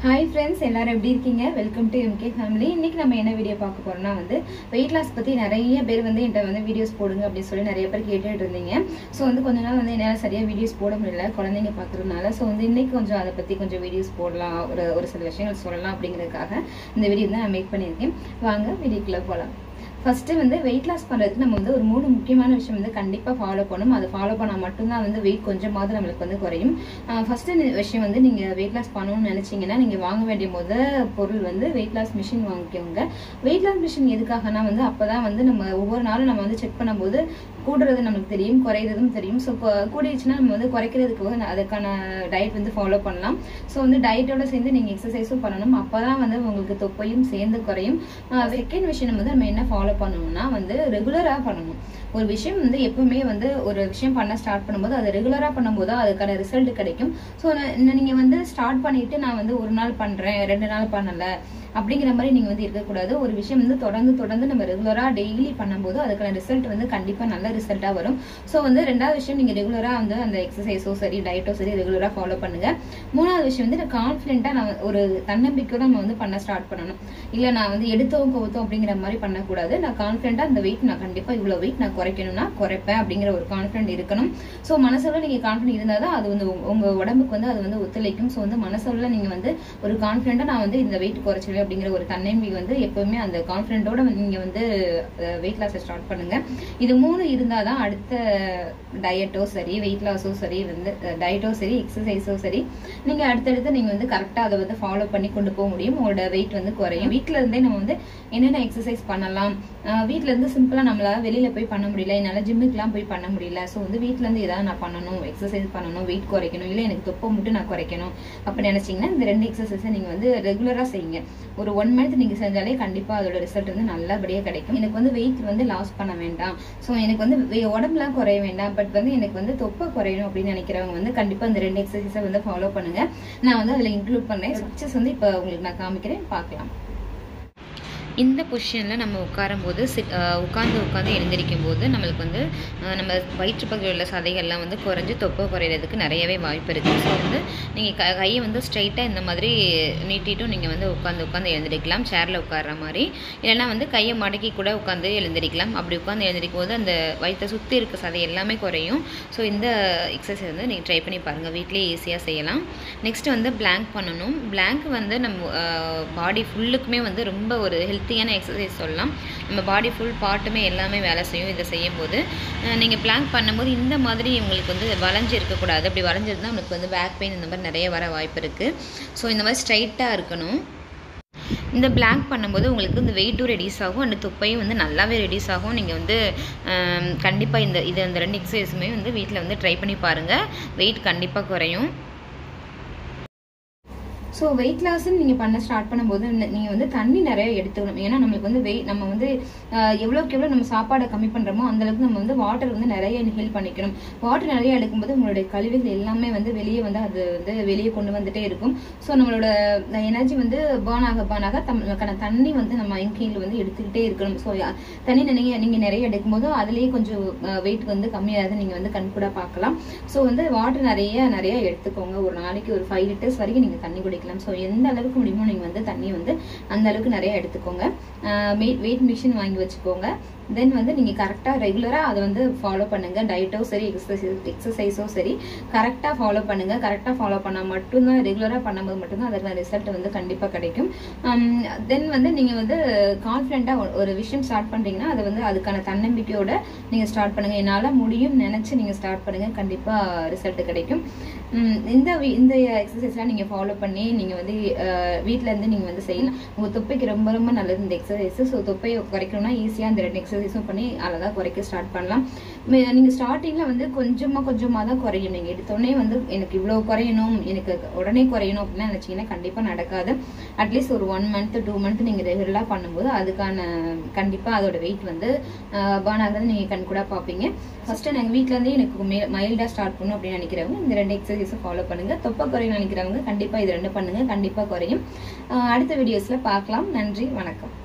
hi friends எல்லாரும் எப்படி இருக்கீங்க வெல்கம் டு எம்கே ஃபேமிலி இன்னைக்கு நம்ம என்ன வீடியோ பார்க்க போறோம்னா வந்து வெயிட் லாஸ் பத்தி நிறைய பேர் வந்து என்கிட்ட வந்து வீடியோஸ் போடுங்க அப்படின்னு சொல்லி நிறைய பேர் கேட்டுட்டு இருந்தீங்க ஸோ வந்து கொஞ்ச நாள் வந்து என்னால் சரியா வீடியோஸ் போட முடியல குழந்தைங்க பார்க்கறதுனால ஸோ வந்து இன்னைக்கு கொஞ்சம் அதை பத்தி கொஞ்சம் வீடியோஸ் போடலாம் ஒரு ஒரு சில விஷயங்கள் சொல்லலாம் அப்படிங்கிறதுக்காக இந்த வீடியோ வந்து நான் மேக் பண்ணியிருக்கேன் வாங்க வீடியோக்குள்ள போகலாம் ஃபர்ஸ்ட் வந்து வெயிட் லாஸ் பண்றதுக்கு நம்ம வந்து ஒரு மூணு முக்கியமான விஷயம் வந்து கண்டிப்பா ஃபாலோ பண்ணணும் அதை ஃபாலோ பண்ணா மட்டும்தான் வந்து வெயிட் கொஞ்சமாவது நம்மளுக்கு வந்து குறையும் ஃபர்ஸ்ட் விஷயம் வந்து நீங்க வெயிட் லாஸ் பண்ணணும்னு நினைச்சீங்கன்னா நீங்க வாங்க வேண்டிய முத பொருள் வந்து வெயிட் லாஸ் மிஷின் வாங்கிக்கோங்க வெயிட் லாஸ் மிஷின் எதுக்காகனா வந்து அப்பதான் வந்து நம்ம ஒவ்வொரு நாளும் நம்ம வந்து செக் பண்ணும்போது கூடுறது நமக்கு தெரியும் குறையிறதும் தெரியும் ஸோ கூடிடுச்சுன்னா நம்ம வந்து குறைக்கிறதுக்கு வந்து அதுக்கான டயட் வந்து ஃபாலோ பண்ணலாம் ஸோ வந்து டயட்டோட சேர்ந்து நீங்கள் எக்ஸசைஸும் பண்ணணும் அப்போ தான் வந்து உங்களுக்கு தொப்பையும் சேர்ந்து குறையும் செகண்ட் விஷயம் வந்து நம்ம என்ன ஃபாலோ பண்ணணும்னா வந்து ரெகுலராக பண்ணணும் ஒரு விஷயம் வந்து எப்பவுமே வந்து ஒரு விஷயம் பண்ண ஸ்டார்ட் பண்ணும்போது அது ரெகுலராக பண்ணும்போது அதுக்கான ரிசல்ட் கிடைக்கும் ஸோ நீங்கள் வந்து ஸ்டார்ட் பண்ணிட்டு நான் வந்து ஒரு நாள் பண்ணுறேன் ரெண்டு நாள் பண்ணலை அப்படிங்கிற மாதிரி நீங்க வந்து இருக்கக்கூடாது ஒரு விஷயம் வந்து தொடர்ந்து தொடர்ந்து நம்ம ரெகுலரா டெய்லி பண்ணும்போது அதுக்கான ரிசல்ட் வந்து கண்டிப்பா நல்ல ரிசல்ட்டா வரும் ஸோ வந்து ரெண்டாவது விஷயம் நீங்க ரெகுலரா வந்து அந்த எக்ஸசைஸோ சரி டயட்டோ சரி ரெகுலரா ஃபாலோ பண்ணுங்க மூணாவது விஷயம் வந்து கான்ஃபிடென்ட்டா நான் ஒரு தன்னம்பிக்கையோட நம்ம வந்து பண்ண ஸ்டார்ட் பண்ணணும் இல்ல நான் வந்து எடுத்தோம் கவுத்தோம் அப்படிங்கிற மாதிரி பண்ணக்கூடாது நான் கான்ஃபிடென்ட்டா அந்த வெயிட் நான் கண்டிப்பா இவ்வளவு வெயிட் நான் குறைக்கணும்னா குறைப்பேன் அப்படிங்கிற ஒரு கான்ஃபிடென்ட் இருக்கணும் ஸோ மனசளவு நீங்க கான்ஃபிடென்ட் இருந்தால் தான் அது வந்து உங்க உடம்புக்கு வந்து அது வந்து ஒத்துழைக்கும் ஸோ வந்து மனசளவுல நீங்க வந்து ஒரு கான்ஃபிடென்ட்டா நான் வந்து இந்த வெயிட் குறைச்சிருவேன் அப்படிங்கிற ஒரு தன்னம்பிக்கை வந்து எப்பவுமே அந்த கான்ஃபிடென்ட்டோட நீங்க வந்து வெயிட் லாஸை ஸ்டார்ட் பண்ணுங்க இது மூணு இருந்தாதான் அடுத்த டயட்டோ சரி வெயிட் லாஸோ சரி வந்து டயட்டோ சரி எக்ஸசைஸோ சரி நீங்க அடுத்தடுத்து நீங்க வந்து கரெக்டா அதை வந்து ஃபாலோ பண்ணி கொண்டு போக முடியும் உங்களோட வெயிட் வந்து குறையும் வீட்ல இருந்தே நம்ம வந்து என்னென்ன எக்ஸசைஸ் பண்ணலாம் வீட்ல இருந்து சிம்பிளா நம்மளால வெளியில போய் பண்ண முடியல என்னால ஜிம்முக்குலாம் போய் பண்ண முடியல ஸோ வந்து வீட்ல இருந்து ஏதாவது நான் பண்ணணும் எக்ஸசைஸ் பண்ணணும் வெயிட் குறைக்கணும் இல்லை எனக்கு தொப்பை மட்டும் நான் குறைக்கணும் அப்படி நினைச்சீங்கன்னா இந்த ரெண்டு எக்ஸசைஸை நீங்க வந்து ரெகுலரா செய்யுங்க ஒரு ஒன் மந்த் நீங்க செஞ்சாலே கண்டிப்பா அதோட ரிசல்ட் வந்து நல்லபடியா கிடைக்கும் எனக்கு வந்து வெயிட் வந்து லாஸ் பண்ண வேண்டாம் ஸோ எனக்கு வந்து உடம்புலாம் குறைய வேண்டாம் பட் வந்து எனக்கு வந்து தொப்பை குறையணும் அப்படின்னு நினைக்கிறவங்க வந்து கண்டிப்பா இந்த ரெண்டு எக்ஸசைஸை வந்து ஃபாலோ பண்ணுங்க நான் வந்து அதுல இன்க்ளூட் பண்ணேன் ஸ்ட்ரெச்சஸ் வந்து இப்போ உங்களுக்கு நான் காமிக்கிறேன் பார்க்கலாம் இந்த பொசிஷனில் நம்ம உட்காரும்போது சிட் உட்காந்து உட்காந்து எழுந்திரிக்கும் போது நம்மளுக்கு வந்து நம்ம வயிற்று பகுதியில் உள்ள சதைகள்லாம் வந்து குறைஞ்சி தொப்பை குறையிறதுக்கு நிறையவே வாய்ப்பு இருக்குது ஸோ வந்து நீங்கள் க கையை வந்து ஸ்ட்ரைட்டாக இந்த மாதிரி நீட்டிட்டும் நீங்கள் வந்து உட்காந்து உட்காந்து எழுந்திரிக்கலாம் சேரில் உட்கார்ற மாதிரி இல்லைனா வந்து கையை மடக்கி கூட உட்காந்து எழுந்திரிக்கலாம் அப்படி உட்காந்து எழுந்திரிக்கும் போது அந்த வயிற்றை சுற்றி இருக்க சதை எல்லாமே குறையும் ஸோ இந்த எக்ஸசைஸ் வந்து நீங்கள் ட்ரை பண்ணி பாருங்கள் வீட்லேயே ஈஸியாக செய்யலாம் நெக்ஸ்ட் வந்து பிளாங்க் பண்ணணும் பிளாங்க் வந்து நம்ம பாடி ஃபுல்லுக்குமே வந்து ரொம்ப ஒரு ஹெல்த் ஹெல்த்தியான எக்ஸசைஸ் சொல்லலாம் நம்ம பாடி ஃபுல் பார்ட்டுமே எல்லாமே வேலை செய்யும் இதை செய்யும் போது நீங்கள் பிளாங்க் பண்ணும்போது இந்த மாதிரி உங்களுக்கு வந்து வளைஞ்சு இருக்கக்கூடாது அப்படி வளைஞ்சிருந்தால் உங்களுக்கு வந்து பேக் பெயின் இந்த மாதிரி நிறைய வர வாய்ப்பு இருக்குது ஸோ இந்த மாதிரி ஸ்ட்ரைட்டாக இருக்கணும் இந்த பிளாங்க் பண்ணும்போது உங்களுக்கு இந்த வெயிட்டும் ரெடியூஸ் ஆகும் அந்த தொப்பையும் வந்து நல்லாவே ரெடியூஸ் ஆகும் நீங்கள் வந்து கண்டிப்பாக இந்த இது இந்த ரெண்டு எக்ஸசைஸுமே வந்து வீட்டில் வந்து ட்ரை பண்ணி பாருங்கள் வெயிட் கண்டிப்பாக குறையும் ஸோ வெயிட் லாஸ்ன்னு நீங்கள் பண்ண ஸ்டார்ட் பண்ணும்போது நீங்கள் வந்து தண்ணி நிறைய எடுத்துக்கணும் ஏன்னா நம்மளுக்கு வந்து வெயிட் நம்ம வந்து எவ்வளோக்கு எவ்வளோ நம்ம சாப்பாடை கம்மி பண்ணுறோமோ அந்தளவுக்கு நம்ம வந்து வாட்டர் வந்து நிறைய இன்ஹேல் பண்ணிக்கணும் வாட்டர் நிறைய எடுக்கும்போது உங்களுடைய கழிவுகள் எல்லாமே வந்து வெளியே வந்து அது வந்து வெளியே கொண்டு வந்துட்டே இருக்கும் ஸோ நம்மளோட எனர்ஜி வந்து பேர்ன் ஆக பேர்ன் ஆக நம்மளுக்கான தண்ணி வந்து நம்ம இன்ஹேல் வந்து எடுத்துக்கிட்டே இருக்கணும் ஸோ தண்ணி நீங்கள் நீங்கள் நிறைய எடுக்கும்போது அதுலேயே கொஞ்சம் வெயிட் வந்து கம்மியாகுது நீங்கள் வந்து கண்கூட பார்க்கலாம் ஸோ வந்து வாட்டர் நிறைய நிறைய எடுத்துக்கோங்க ஒரு நாளைக்கு ஒரு ஃபைவ் லிட்டர்ஸ் வரைக்கும் நீங்கள் தண்ணி குடிக்கலாம் ஸோ எந்த அளவுக்கு முடியுமோ நீங்கள் வந்து தண்ணி வந்து அந்த அளவுக்கு நிறைய எடுத்துக்கோங்க வெயிட் மிஷின் வாங்கி வச்சுக்கோங்க தென் வந்து நீங்கள் கரெக்டாக ரெகுலராக அதை வந்து ஃபாலோ பண்ணுங்க டயட்டோ சரி எக்ஸசைஸ் எக்ஸசைஸோ சரி கரெக்டாக ஃபாலோ பண்ணுங்க கரெக்டாக ஃபாலோ பண்ணால் மட்டும்தான் ரெகுலராக பண்ணும்போது மட்டும்தான் அதுக்கான ரிசல்ட் வந்து கண்டிப்பாக கிடைக்கும் தென் வந்து நீங்கள் வந்து கான்ஃபிடென்ட்டாக ஒரு விஷயம் ஸ்டார்ட் பண்ணுறீங்கன்னா அதை வந்து அதுக்கான தன்னம்பிக்கையோட நீங்கள் ஸ்டார்ட் பண்ணுங்க என்னால் முடியும் நினச்சி நீங்கள் ஸ்டார்ட் பண்ணுங்க கண்டிப்பாக ரிசல்ட் கிடைக்கும் இந்த இந்த எக்ஸசைஸ்லாம் நீங்கள் ஃபாலோ பண்ணி நீங்கள் வந்து வீட்டில் இருந்து நீங்கள் வந்து செய்யலாம் உங்கள் தொப்பைக்கு ரொம்ப ரொம்ப நல்லது இந்த எக்ஸசைஸ் ஸோ தொப்பையை குறைக்கணும்னா ஈஸியாக இந்த ரெண்டு எக்ஸசைஸும் பண்ணி அழகாக குறைக்க ஸ்டார்ட் பண்ணலாம் நீங்கள் ஸ்டார்டிங்கில் வந்து கொஞ்சமாக கொஞ்சமாக தான் குறையும் நீங்கள் எடுத்தோடனே வந்து எனக்கு இவ்வளோ குறையணும் எனக்கு உடனே குறையணும் அப்படின்னு நினச்சிங்கன்னா கண்டிப்பாக நடக்காது அட்லீஸ்ட் ஒரு ஒன் மந்த் டூ மந்த் நீங்கள் ரெகுலராக பண்ணும்போது அதுக்கான கண்டிப்பாக அதோட வெயிட் வந்து பேர்ன் ஆகிறது நீங்கள் கண் கூட பார்ப்பீங்க ஃபஸ்ட்டு நாங்கள் வீட்டிலேருந்தே எனக்கு மே மைல்டாக ஸ்டார்ட் பண்ணணும் அப்படின்னு நினைக்கிறவங்க இந்த ரெண்டு எக்ஸசைஸை ஃபாலோ பண்ணுங்கள் தொப்பை குறையும் நினைக்கிறவங்க கண்டிப்பாக இது ரெண்டு பண்ணுங்கள் கண்டிப்பாக குறையும் அடுத்த வீடியோஸில் பார்க்கலாம் நன்றி வணக்கம்